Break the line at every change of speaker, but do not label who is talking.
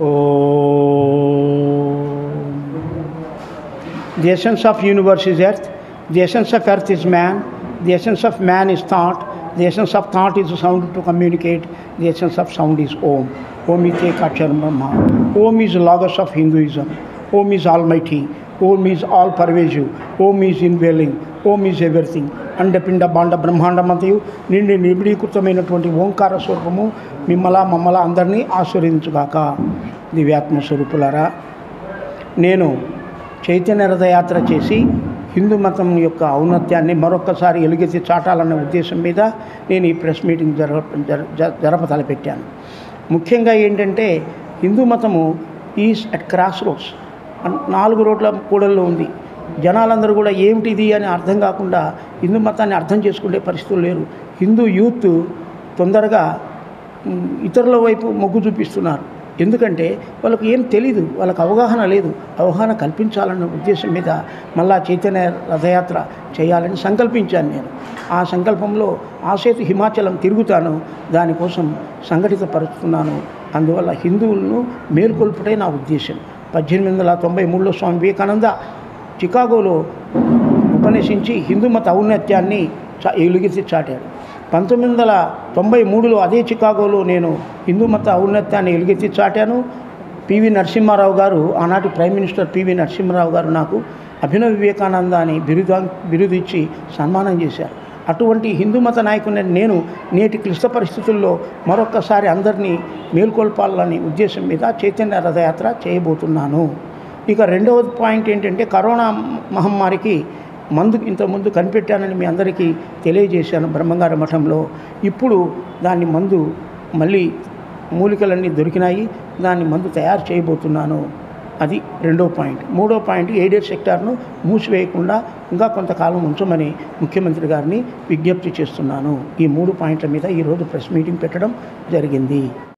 The essence of universe is earth. The essence of earth is man. The essence of man is thought. The essence of thought is sound to communicate. The essence of sound is Om. Om is Ekaksharam Brahma. Om is logos of Hinduism. Om is almighty. Om is all pervasive. Om is indwelling. Om is everything అండపిండ బాండ బ్రహ్మాండమంతయు నిండి నిబిడీకృతమైనటువంటి ఓంకార స్వరూపము మిమ్మల మమ్మల అందరినీ ఆశీర్వదించుగాక దివ్యాత్మ స్వరూపులారా నేను చైతన్య రథయాత్ర చేసి హిందూ మతం యొక్క ఔన్నత్యాన్ని మరొక్కసారి ఎలుగెత్తి చాటాలన్న ఉద్దేశం మీద నేను ఈ ప్రెస్ మీటింగ్ జరగ జర- జ- జరప తలపెట్టాను ముఖ్యంగా ఏంటంటే హిందూ మతము ఈజ్ అట్ క్రాస్ రోడ్స్ నాలుగు రోడ్ల కూడల్లో ఉంది జనాలందరూ కూడా ఏమిటిది అని అర్థం కాకుండా హిందూ మతాన్ని అర్థం చేసుకునే పరిస్థితులు లేరు హిందూ యూత్ తొందరగా మ్, ఇతరుల వైపు మొగ్గు చూపిస్తున్నారు ఎందుకంటే వాళ్ళకు ఏం తెలీదు వాళ్ళకి అవగాహన లేదు అవగాహన కల్పించాలన్న ఉద్దేశం మీద మళ్ళా చైతన్య రథయాత్ర చేయాలని సంకల్పించాను నేను ఆ సంకల్పంలో ఆసేతు హిమాచలం తిరుగుతాను దానికోసం సంఘటితపరుస్తున్నాను అందువల్ల హిందువులను మేల్కొల్పుటే నా ఉద్దేశం పద్దెనిమిది వందల తొంభై మూడులో స్వామి వివేకానంద చికాగోలో ఉపన్యసించి హిందూ మత ఔన్నత్యాన్ని చా- ఎలుగెత్తి చాటాడు పంతొమ్మిది వందల తొంభై మూడులో అదే చికాగోలో నేను హిందూ మత ఔన్నత్యాన్ని ఎలుగెత్తి చాటాను పివి నరసింహారావు గారు ఆనాటి ప్రైమ్ మినిస్టర్ పివి నరసింహారావు గారు నాకు అభినవ వివేకానంద అని బిరుదా బిరుదు ఇచ్చి సన్మానం చేశారు అటువంటి హిందూ మత నాయకుని నేను నేటి క్లిష్ట పరిస్థితుల్లో మరొక్కసారి అందరినీ మేల్కొల్పాలని ఉద్దేశం మీద చైతన్య రథయాత్ర చేయబోతున్నాను ఇక రెండవ పాయింట్ ఏంటంటే కరోనా మహమ్మారికి మందు ఇంతకుముందు కనిపెట్టానని మీ అందరికీ తెలియజేశాను బ్రహ్మంగారి మఠంలో ఇప్పుడు దాన్ని మందు మళ్ళీ మూలికలన్నీ దొరికినాయి దాన్ని మందు తయారు చేయబోతున్నాను అది రెండో పాయింట్ మూడో పాయింట్ ఎయిడెడ్ సెక్టార్ను మూసివేయకుండా ఇంకా కొంతకాలం ఉంచమని ముఖ్యమంత్రి గారిని విజ్ఞప్తి చేస్తున్నాను ఈ మూడు పాయింట్ల మీద ఈరోజు ప్రెస్ మీటింగ్ పెట్టడం జరిగింది